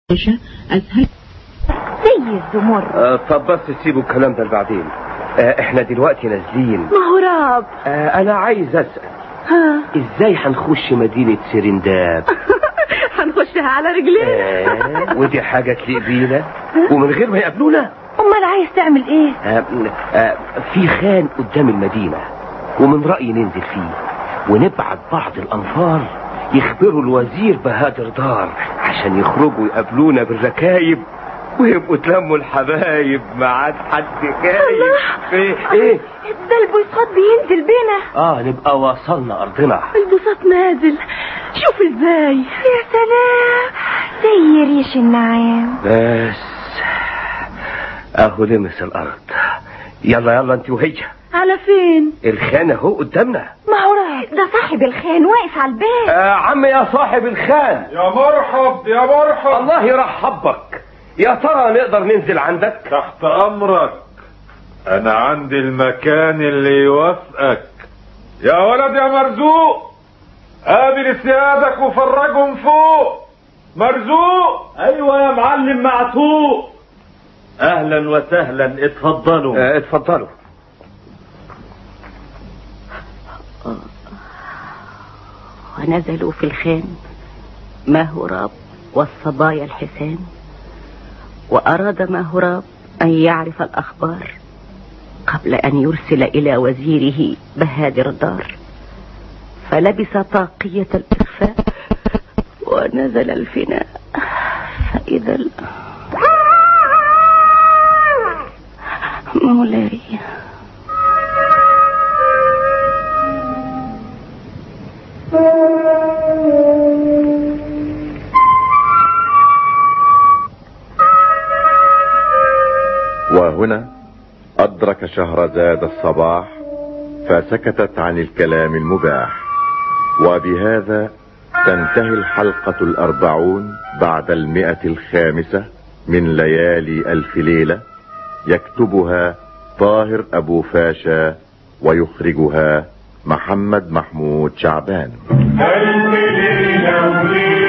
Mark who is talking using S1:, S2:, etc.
S1: باشا أسهل
S2: سيد زمر
S3: آه، طب بس سيبوا الكلام ده لبعدين آه، احنا دلوقتي نازلين
S2: ما هو راب
S3: آه، انا عايز اسال
S2: ها
S3: ازاي هنخش مدينة سرنداب
S2: هنخشها على رجلينا
S3: آه، ودي حاجة تليق بينا ومن غير ما يقابلونا
S2: امال عايز تعمل ايه
S3: آه، آه، في خان قدام المدينة ومن رأيي ننزل فيه ونبعت بعض الأنفار يخبروا الوزير بهادر دار عشان يخرجوا يقابلونا بالركايب ويبقوا تلموا الحبايب ما عاد حد جايب ايه ايه
S2: ده البساط بينزل بينا
S3: اه نبقى وصلنا ارضنا
S2: البساط نازل شوف ازاي يا سلام زي ريش النعام
S3: بس اهو لمس الارض يلا يلا انت وهي
S2: على فين
S3: الخان اهو قدامنا
S2: ما هو راب ده صاحب الخان واقف على الباب
S3: آه عم يا صاحب الخان
S4: يا مرحب يا مرحب
S3: الله يرحب بك يا ترى نقدر ننزل عندك
S4: تحت امرك انا عندي المكان اللي يوافقك يا ولد يا مرزوق قابل سيادك وفرجهم فوق مرزوق
S5: ايوه يا معلم معتوق اهلا وسهلا اتفضلوا
S3: آه اتفضلوا
S2: ونزلوا في الخان ماهوراب والصبايا الحسان وأراد ماهوراب أن يعرف الأخبار قبل أن يرسل إلى وزيره بهادر الدار فلبس طاقية الإخفاء ونزل الفناء فإذا ال... مولاي
S6: وهنا أدرك شهرزاد الصباح فسكتت عن الكلام المباح وبهذا تنتهي الحلقة الأربعون بعد المئة الخامسة من ليالي ألف ليلة يكتبها طاهر أبو فاشا ويخرجها محمد محمود شعبان
S4: ألف ليلة وليلة